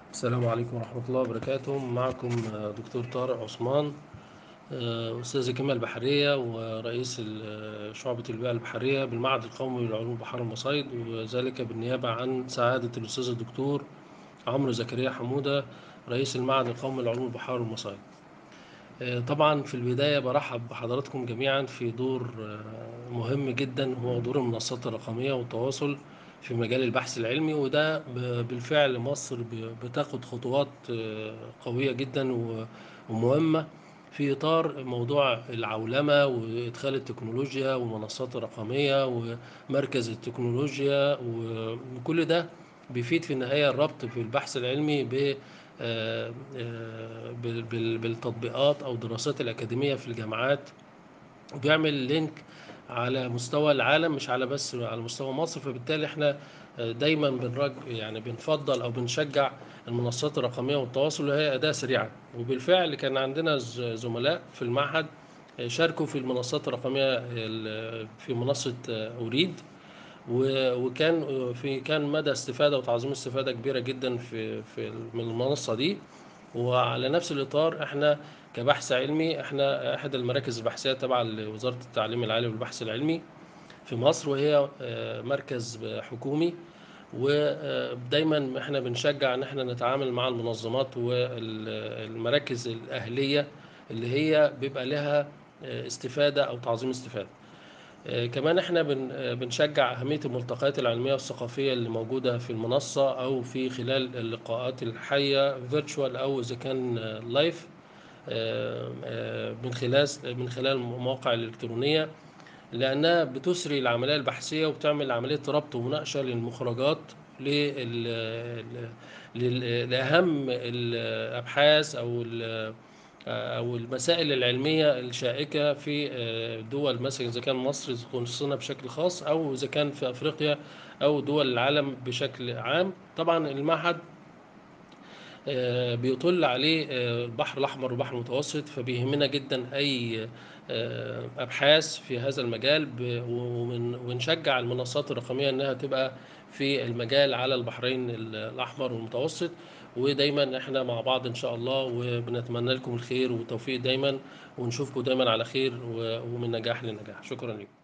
السلام عليكم ورحمة الله وبركاته معكم آه، دكتور طارق عثمان آه، أستاذ الكيمياء البحرية ورئيس ال- شعبة البيئة البحرية بالمعهد القومي للعلوم البحار والمصايد وذلك بالنيابة عن سعادة الأستاذ الدكتور عمرو زكريا حمودة رئيس المعهد القومي للعلوم البحار والمصايد آه، طبعا في البداية برحب بحضراتكم جميعا في دور آه، مهم جدا هو دور المنصات الرقمية والتواصل في مجال البحث العلمي وده ب- بالفعل مصر ب- بتاخد خطوات آه، قوية جدا و- ومهمة في إطار موضوع العولمة وإدخال التكنولوجيا والمنصات الرقمية ومركز التكنولوجيا و- وكل ده بيفيد في النهاية الربط في البحث العلمي ب آه، آه، بال- بال- بالتطبيقات او الدراسات الاكاديميه في الجامعات وبيعمل لينك على مستوى العالم مش على بس على مستوى مصر فبالتالي احنا آه، دايما بنرج يعني بنفضل او بنشجع المنصات الرقميه والتواصل وهي اداه سريعه وبالفعل كان عندنا ز- زملاء في المعهد آه، شاركوا في المنصات الرقميه ال- في منصه آه، اريد و- وكان في كان مدى استفاده وتعظيم استفاده كبيره جدا في في من المنصه دي وعلى نفس الاطار احنا كبحث علمي احنا احد المراكز البحثيه تبع لوزاره التعليم العالي والبحث العلمي في مصر وهي آه، مركز حكومي ودايما احنا بنشجع ان احنا نتعامل مع المنظمات والمراكز الاهليه اللي هي بيبقى لها آه، استفاده او تعظيم استفاده آه، كمان احنا بن- آه، بنشجع أهمية الملتقيات العلمية والثقافية اللي موجودة في المنصة أو في خلال اللقاءات الحية فيرتشوال أو إذا كان لايف من خلال من خلال المواقع الإلكترونية لأنها بتسري العملية البحثية وبتعمل عملية ربط ومناقشة للمخرجات لل- لل- لأهم الأبحاث أو ال- أو المسائل العلمية الشائكة في دول مثلا إذا كان مصر خصوصا بشكل خاص أو إذا كان في أفريقيا أو دول العالم بشكل عام طبعا المعهد آه، بيطل عليه آه، البحر الأحمر والبحر المتوسط فبيهمنا جدا أي آه، أبحاث في هذا المجال ب- ومن- ونشجع المنصات الرقمية إنها تبقى في المجال على البحرين ال- الأحمر والمتوسط ودايما احنا مع بعض إن شاء الله وبنتمنى لكم الخير والتوفيق دايما ونشوفكم دايما على خير و- ومن نجاح لنجاح شكرا لكم